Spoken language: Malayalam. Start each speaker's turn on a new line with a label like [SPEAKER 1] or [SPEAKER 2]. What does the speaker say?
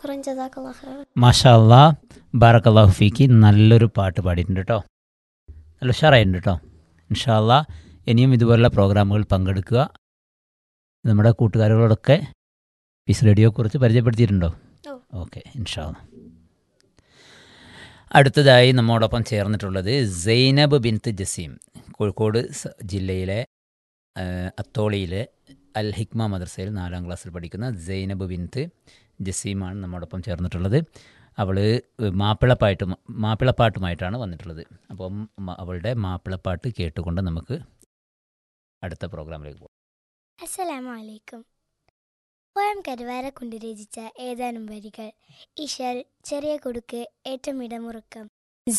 [SPEAKER 1] ഷുക്രൻ ജസാക്കല്ലാ ഖൈർ
[SPEAKER 2] മാഷാ അല്ലാ ബാറക്കല്ലാഹു ഫീക്ക് നല്ലൊരു പാട്ട് പാടിയിട്ടുണ്ട് കേട്ടോ നല്ല ഉഷാറായിട്ടുണ്ട് കേട്ടോ ഇൻഷാ അല്ലാ ഇനിയും ഇതുപോലുള്ള പ്രോഗ്രാമുകൾ പങ്കെടുക്കുക നമ്മുടെ കൂട്ടുകാരികളോടൊക്കെ പീസ് റേഡിയോയെക്കുറിച്ച് പരിചയപ്പെടുത്തിയിട്ടുണ്ടോ
[SPEAKER 1] ഓ.
[SPEAKER 2] ഓക്കെ ഇൻഷാ അല്ലാ അടുത്തതായി നമ്മോടൊപ്പം ചേർന്നിട്ടുള്ളത് സൈനബ് ബിൻത്ത് ജസീം കോഴിക്കോട് സ- ജില്ലയിലെ ആ, അത്തോളിയിലെ അൽ ഹിക്മ മദ്രസയിൽ നാലാം ക്ലാസ്സിൽ പഠിക്കുന്ന സൈനബ് ബിൻത്ത് ജസീമാണ് നമ്മോടൊപ്പം ചേർന്നിട്ടുള്ളത് അവൾ മാപ്പിളപ്പായിട്ട് മാപ്പിളപ്പാട്ടുമായിട്ടാണ് വന്നിട്ടുള്ളത് അപ്പം മ- അവളുടെ മാപ്പിളപ്പാട്ട് കേട്ടുകൊണ്ട് നമുക്ക് അടുത്ത പ്രോഗ്രാമിലേക്ക് പോകാം
[SPEAKER 1] അസ്സലാമു അലൈക്കും പോയം കരുവാരക്കുണ്ട് രചിച്ച ഏതാനും വരികൾ ഇശൽ ചെറിയ കൊടുക്ക് ഏറ്റമിടമുറുക്കം